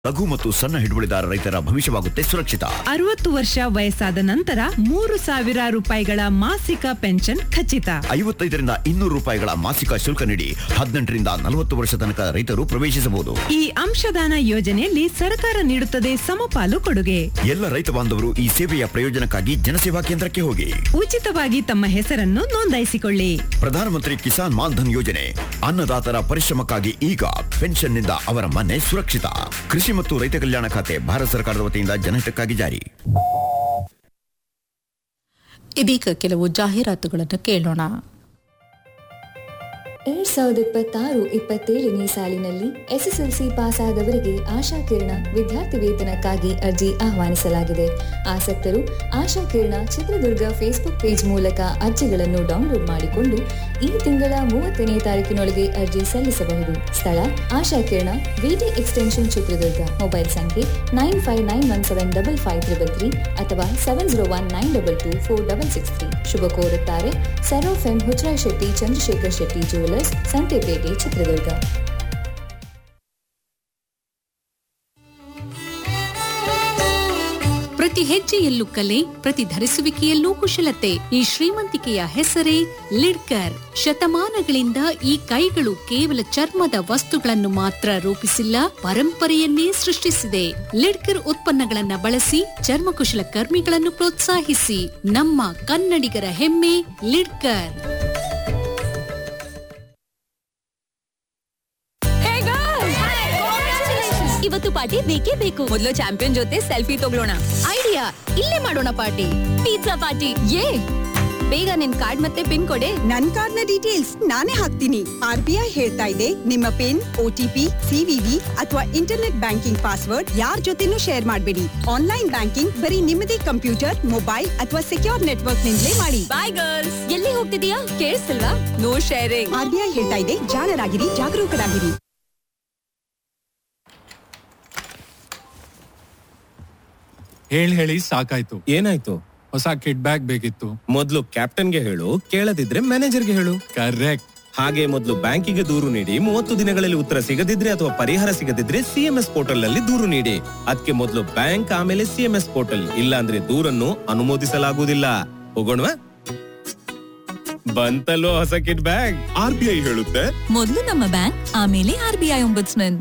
ಲಘು ಮತ್ತು ಸಣ್ಣ ಹಿಡುವಳಿದಾರ ರೈತರ ಭವಿಷ್ಯವಾಗುತ್ತೆ ಸುರಕ್ಷಿತ ಅರವತ್ತು ವರ್ಷ ವಯಸ್ಸಾದ ನಂತರ ಮೂರು ಸಾವಿರ ರೂಪಾಯಿಗಳ ಮಾಸಿಕ ಪೆನ್ಷನ್ ಖಚಿತ ಐವತ್ತೈದರಿಂದ ಇನ್ನೂರು ರೂಪಾಯಿಗಳ ಮಾಸಿಕ ಶುಲ್ಕ ನೀಡಿ ಹದಿನೆಂಟರಿಂದ ನಲವತ್ತು ವರ್ಷ ತನಕ ರೈತರು ಪ್ರವೇಶಿಸಬಹುದು ಈ ಅಂಶದಾನ ಯೋಜನೆಯಲ್ಲಿ ಸರ್ಕಾರ ನೀಡುತ್ತದೆ ಸಮಪಾಲು ಕೊಡುಗೆ ಎಲ್ಲ ರೈತ ಬಾಂಧವರು ಈ ಸೇವೆಯ ಪ್ರಯೋಜನಕ್ಕಾಗಿ ಜನಸೇವಾ ಕೇಂದ್ರಕ್ಕೆ ಹೋಗಿ ಉಚಿತವಾಗಿ ತಮ್ಮ ಹೆಸರನ್ನು ನೋಂದಾಯಿಸಿಕೊಳ್ಳಿ ಪ್ರಧಾನಮಂತ್ರಿ ಕಿಸಾನ್ ಮಾನ್ಧನ್ ಯೋಜನೆ ಅನ್ನದಾತರ ಪರಿಶ್ರಮಕ್ಕಾಗಿ ಈಗ ಪೆನ್ಷನ್ನಿಂದ ಅವರ ಮನೆ ಸುರಕ್ಷಿತ ಕೃಷಿ ಮತ್ತು ರೈತ ಕಲ್ಯಾಣ ಖಾತೆ ಭಾರತ ಸರ್ಕಾರದ ವತಿಯಿಂದ ಜನಹಿತಕ್ಕಾಗಿ ಜಾರಿ ಇದೀಗ ಕೆಲವು ಜಾಹೀರಾತುಗಳನ್ನು ಕೇಳೋಣ ಎರಡ್ ಸಾವಿರದ ಇಪ್ಪತ್ತಾರು ಇಪ್ಪತ್ತೇಳನೇ ಸಾಲಿನಲ್ಲಿ ಎಸ್ಎಸ್ಎಲ್ಸಿ ಪಾಸ್ ಆದವರಿಗೆ ಆಶಾ ಕಿರಣ ವಿದ್ಯಾರ್ಥಿ ವೇತನಕ್ಕಾಗಿ ಅರ್ಜಿ ಆಹ್ವಾನಿಸಲಾಗಿದೆ ಆಸಕ್ತರು ಆಶಾ ಕಿರಣ ಚಿತ್ರದುರ್ಗ ಫೇಸ್ಬುಕ್ ಪೇಜ್ ಮೂಲಕ ಅರ್ಜಿಗಳನ್ನು ಡೌನ್ಲೋಡ್ ಮಾಡಿಕೊಂಡು ಈ ತಿಂಗಳ ಮೂವತ್ತನೇ ತಾರೀಕಿನೊಳಗೆ ಅರ್ಜಿ ಸಲ್ಲಿಸಬಹುದು ಸ್ಥಳ Asha Kirana VT extension Chitradurga mobile ಸಂಖ್ಯೆ nine five nine one seven double five triple three ಅಥವಾ seven zero one nine double two four double six three ಶುಭ ಕೋರುತ್ತಾರೆ ಸರೋಫ್ ಎಂ ಹುಚ್ರಾಯ್ ಶೆಟ್ಟಿ ಚಂದ್ರಶೇಖರ್ ಶೆಟ್ಟಿ ಜ್ಯುವೆಲರ್ಸ್ ಸಂತೆಪೇಟೆ ಚಿತ್ರದುರ್ಗ ಪ್ರತಿ ಹೆಜ್ಜೆಯಲ್ಲೂ ಕಲೆ ಪ್ರತಿ ಧರಿಸುವಿಕೆಯಲ್ಲೂ ಕುಶಲತೆ ಈ ಶ್ರೀಮಂತಿಕೆಯ ಹೆಸರೇ ಲಿಡ್ಕರ್ ಶತಮಾನಗಳಿಂದ ಈ ಕೈಗಳು ಕೇವಲ ಚರ್ಮದ ವಸ್ತುಗಳನ್ನು ಮಾತ್ರ ರೂಪಿಸಿಲ್ಲ ಪರಂಪರೆಯನ್ನೇ ಸೃಷ್ಟಿಸಿದೆ ಲಿಡ್ಕರ್ ಉತ್ಪನ್ನಗಳನ್ನ ಬಳಸಿ ಚರ್ಮಕುಶಲ ಕರ್ಮಿಗಳನ್ನು ಪ್ರೋತ್ಸಾಹಿಸಿ ನಮ್ಮ ಕನ್ನಡಿಗರ ಹೆಮ್ಮೆ ಲಿಡ್ಕರ್ ಇವತ್ತು ಪಾರ್ಟಿ ಬೇಕೇ ಬೇಕು ಮೊದಲು ಚಾಂಪಿಯನ್ ಜೊತೆ ಸೆಲ್ಫಿ ತಗೊಳ್ಳೋಣ ಐಡಿಯಾ ಇಲ್ಲೇ ಮಾಡೋಣ ಪಾರ್ಟಿ ಪಿಜ್ಜಾ ಪಾರ್ಟಿ ಏ ಬೇಗ ನಿನ್ ಕಾರ್ಡ್ ಮತ್ತೆ ಪಿನ್ ಕೊಡೆ ನನ್ ಕಾರ್ಡ್ನ ಡೀಟೇಲ್ಸ್ ನಾನೇ ಹಾಕ್ತೀನಿ ಆರ್ ಬಿ ಐ ಹೇಳ್ತಾ ಇದೆ ನಿಮ್ಮ ಪಿನ್ ಓಟಿಪಿ ಸಿವಿವಿ ಅಥವಾ ಇಂಟರ್ನೆಟ್ ಬ್ಯಾಂಕಿಂಗ್ ಪಾಸ್ವರ್ಡ್ ಯಾರ್ ಜೊತೆನೂ ಶೇರ್ ಮಾಡಬೇಡಿ ಆನ್ಲೈನ್ ಬ್ಯಾಂಕಿಂಗ್ ಬರೀ ನಿಮ್ಮದೇ ಕಂಪ್ಯೂಟರ್ ಮೊಬೈಲ್ ಅಥವಾ ಸೆಕ್ಯೂರ್ ನೆಟ್ವರ್ಕ್ ನಿಂದಲೇ ಮಾಡಿ ಬಾಯ್ ಗರ್ಲ್ಸ್ ಎಲ್ಲಿ ಹೋಗ್ತಿದೀಯಾ ಕೇಳಿಸ್ತಿಲ್ವಾ no sharing R B I ಹೇಳ್ತಾ ಇದೆ ಜಾಣರಾಗಿರಿ ಜಾಗರೂಕರಾಗಿರಿ ಹೇಳಿ ಹೇಳಿ ಸಾಕಾಯ್ತು ಏನಾಯ್ತು ಹೊಸ ಕಿಡ್ ಬ್ಯಾಗ್ ಬೇಕಿತ್ತು ಮೊದ್ಲು ಕ್ಯಾಪ್ಟನ್ಗೆ ಹೇಳು ಕೇಳದಿದ್ರೆ ಮ್ಯಾನೇಜರ್ಗೆ ಹೇಳು ಕರೆಕ್ಟ್ ಹಾಗೆ ಮೊದಲು ಬ್ಯಾಂಕಿಗೆ ದೂರು ನೀಡಿ ಮೂವತ್ತು ದಿನಗಳಲ್ಲಿ ಉತ್ತರ ಸಿಗದಿದ್ರೆ ಅಥವಾ ಪರಿಹಾರ ಸಿಗದಿದ್ರೆ ಸಿಎಂಎಸ್ ಪೋರ್ಟಲ್ ನಲ್ಲಿ ದೂರು ನೀಡಿ ಅದಕ್ಕೆ ಮೊದಲು ಬ್ಯಾಂಕ್ ಆಮೇಲೆ ಸಿಎಂಎಸ್ ಪೋರ್ಟಲ್ ಇಲ್ಲ ಅಂದ್ರೆ ದೂರನ್ನು ಅನುಮೋದಿಸಲಾಗುವುದಿಲ್ಲ ಹೋಗೋಣವಾ ಬಂತಲ್ಲೋ ಹೊಸ kid bag R B I ಹೇಳುತ್ತೆ ಮೊದಲು ನಮ್ಮ ಬ್ಯಾಂಕ್ ಆಮೇಲೆ ಆರ್ ಬಿ ಐ ಒಂಬುಡ್ಸ್ಮನ್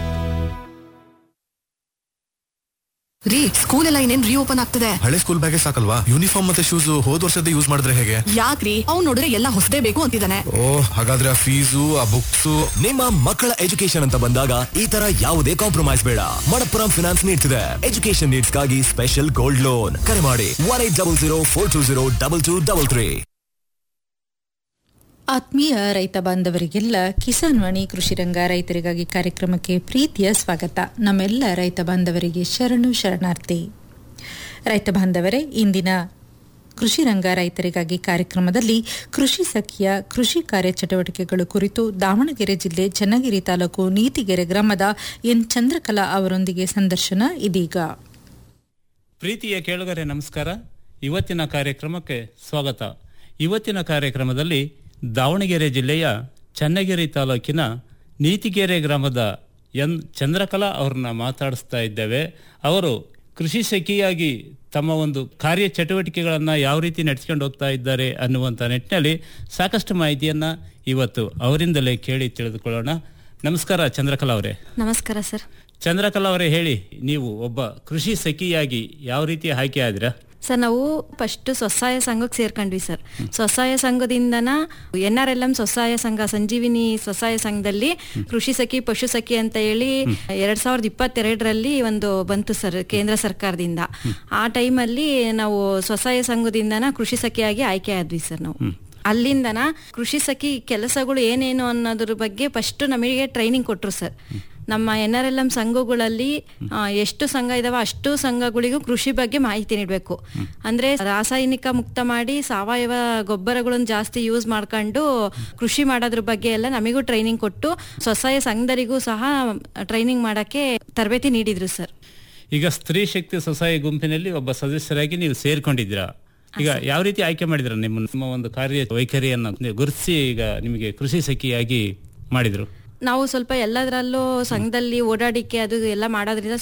ರೀ ಸ್ಕೂಲ್ ಎಲ್ಲ ಇನ್ನೇನ್ ರೀಓಪನ್ ಆಗ್ತದೆ ಹಳೆ ಸ್ಕೂಲ್ ಬ್ಯಾಗೆ ಸಾಕಲ್ವಾ ಯೂನಿಫಾರ್ಮ್ ಮತ್ತೆ ಶೂಸ್ ಹೋದ್ ವರ್ಷದ ಯೂಸ್ ಮಾಡಿದ್ರೆ ಹೇಗೆ ಯಾಕ್ರಿ ಅವ್ನು ನೋಡಿದ್ರೆ ಎಲ್ಲ ಹೊಸದೇ ಬೇಕು ಅಂತಿದ್ದಾನೆ ಓ ಹಾಗಾದ್ರೆ ಆ ಫೀಸು ಆ ಬುಕ್ಸ್ ನಿಮ್ಮ ಮಕ್ಕಳ ಎಜುಕೇಶನ್ ಅಂತ ಬಂದಾಗ ಈ ತರ ಯಾವುದೇ ಕಾಂಪ್ರಮೈಸ್ ಬೇಡ ಮಣಪ್ಪುರಂ ಫಿನಾನ್ಸ್ ನೀಡ್ತಿದೆ ಎಜುಕೇಶನ್ ನೀಡ್ಸ್ಗಾಗಿ ಸ್ಪೆಷಲ್ ಗೋಲ್ಡ್ ಲೋನ್ ಕರೆ ಮಾಡಿ one eight double zero four two zero double two double three ಆತ್ಮೀಯ ರೈತ ಬಾಂಧವರಿಗೆಲ್ಲ ಕಿಸಾನ್ ವಾಣಿ ಕೃಷಿ ರಂಗ ರೈತರಿಗಾಗಿ ಕಾರ್ಯಕ್ರಮಕ್ಕೆ ಪ್ರೀತಿಯ ಸ್ವಾಗತ ನಮ್ಮೆಲ್ಲ ರೈತ ಬಾಂಧವರಿಗೆ ಶರಣು ಶರಣಾರ್ಥಿ ರೈತ ಬಾಂಧವರೇ ಇಂದಿನ ಕೃಷಿ ರಂಗ ರೈತರಿಗಾಗಿ ಕಾರ್ಯಕ್ರಮದಲ್ಲಿ ಕೃಷಿ ಸಖಿಯ ಕೃಷಿ ಕಾರ್ಯಚಟುವಟಿಕೆಗಳು ಕುರಿತು ದಾವಣಗೆರೆ ಜಿಲ್ಲೆ ಚನ್ನಗಿರಿ ತಾಲೂಕು ನೀತಿಗೆರೆ ಗ್ರಾಮದ ಎನ್ ಚಂದ್ರಕಲಾ ಅವರೊಂದಿಗೆ ಸಂದರ್ಶನ ಇದೀಗ ಪ್ರೀತಿಯ ಕೇಳುಗರೆ ನಮಸ್ಕಾರ ಇವತ್ತಿನ ಕಾರ್ಯಕ್ರಮಕ್ಕೆ ಸ್ವಾಗತ ಇವತ್ತಿನ ಕಾರ್ಯಕ್ರಮದಲ್ಲಿ ದಾವಣಗೆರೆ ಜಿಲ್ಲೆಯ ಚನ್ನಗಿರಿ ತಾಲೂಕಿನ ನೀತಿಗೆರೆ ಗ್ರಾಮದ ಎನ್ ಚಂದ್ರಕಲಾ ಅವ್ರನ್ನ ಮಾತಾಡಿಸ್ತಾ ಇದ್ದೇವೆ ಅವರು ಕೃಷಿ ಸಖಿಯಾಗಿ ತಮ್ಮ ಒಂದು ಕಾರ್ಯ ಚಟುವಟಿಕೆಗಳನ್ನು ಯಾವ ರೀತಿ ನಡೆಸ್ಕೊಂಡು ಹೋಗ್ತಾ ಇದ್ದಾರೆ ಅನ್ನುವಂಥ ನಿಟ್ಟಿನಲ್ಲಿ ಸಾಕಷ್ಟು ಮಾಹಿತಿಯನ್ನು ಇವತ್ತು ಅವರಿಂದಲೇ ಕೇಳಿ ತಿಳಿದುಕೊಳ್ಳೋಣ ನಮಸ್ಕಾರ ಚಂದ್ರಕಲಾ ಅವರೇ ನಮಸ್ಕಾರ ಸರ್ ಚಂದ್ರಕಲಾ ಅವರೇ ಹೇಳಿ ನೀವು ಒಬ್ಬ ಕೃಷಿ ಸಖಿಯಾಗಿ ಯಾವ ರೀತಿ ಆಯ್ಕೆ ಆದಿರಾ ಸರ್ ನಾವು ಫಸ್ಟ್ ಸ್ವಸಹಾಯ ಸಂಘಕ್ಕೆ ಸೇರ್ಕೊಂಡ್ವಿ ಸರ್ ಸ್ವಸಹಾಯ ಸಂಘದಿಂದನ ಎನ್ ಆರ್ ಎಲ್ ಎಂ ಸ್ವಸಹಾಯ ಸಂಘ ಸಂಜೀವಿನಿ ಸ್ವಸಹಾಯ ಸಂಘದಲ್ಲಿ ಕೃಷಿ ಸಖಿ ಪಶು ಸಖಿ ಅಂತ ಹೇಳಿ ಎರಡ್ ಸಾವಿರದ ಇಪ್ಪತ್ತೆರಡರಲ್ಲಿ ಒಂದು ಬಂತು ಸರ್ ಕೇಂದ್ರ ಸರ್ಕಾರದಿಂದ ಆ ಟೈಮಲ್ಲಿ ನಾವು ಸ್ವಸಹಾಯ ಸಂಘದಿಂದನ ಕೃಷಿ ಸಖಿಯಾಗಿ ಆಯ್ಕೆ ಆದ್ವಿ ಸರ್ ನಾವು ಅಲ್ಲಿಂದನ ಕೃಷಿ ಸಖಿ ಕೆಲಸಗಳು ಏನೇನು ಅನ್ನೋದ್ರ ಬಗ್ಗೆ ಫಸ್ಟ್ ನಮಗೆ ಟ್ರೈನಿಂಗ್ ಕೊಟ್ರು ಸರ್ ನಮ್ಮ ಎನ್ ಆರ್ ಎಲ್ ಎಂ ಸಂಘಗಳಲ್ಲಿ ಆ, ಎಷ್ಟು ಸಂಘ ಇದಾವ ಅಷ್ಟು ಸಂಘಗಳಿಗೂ ಕೃಷಿ ಬಗ್ಗೆ ಮಾಹಿತಿ ನೀಡಬೇಕು ಅಂದ್ರೆ ರಾಸಾಯನಿಕ ಮುಕ್ತ ಮಾಡಿ ಸಾವಯವ ಗೊಬ್ಬರಗಳನ್ನು ಜಾಸ್ತಿ ಯೂಸ್ ಮಾಡ್ಕೊಂಡು ಕೃಷಿ ಮಾಡೋದ್ರ ಬಗ್ಗೆ ಎಲ್ಲ ನಮಗೂ ಟ್ರೈನಿಂಗ್ ಕೊಟ್ಟು ಸ್ವಸಹಾಯ ಸಂಘದರಿಗೂ ಸಹ ಟ್ರೈನಿಂಗ್ ಮಾಡಕ್ಕೆ ತರಬೇತಿ ನೀಡಿದ್ರು ಸರ್ ಈಗ ಸ್ತ್ರೀ ಶಕ್ತಿ ಸ್ವಸಹಾಯ ಗುಂಪಿನಲ್ಲಿ ಒಬ್ಬ ಸದಸ್ಯರಾಗಿ ನೀವು ಸೇರ್ಕೊಂಡಿದ್ದೀರಾ ಈಗ ಯಾವ ರೀತಿ ಆಯ್ಕೆ ಮಾಡಿದ್ರ ನಿಮ್ಮ ನಿಮ್ಮ ಒಂದು ಕಾರ್ಯ ವೈಖರಿಯನ್ನ ಗುರುತಿಸಿ ಈಗ ನಿಮಗೆ ಕೃಷಿ ಸಖಿಯಾಗಿ ಮಾಡಿದ್ರು ನಾವು ಸ್ವಲ್ಪ ಎಲ್ಲದರಲ್ಲೂ ಸಂಘದಲ್ಲಿ ಓಡಾಡಿಕೆ ಅದು ಎಲ್ಲ ಮಾಡೋದ್ರಿಂದ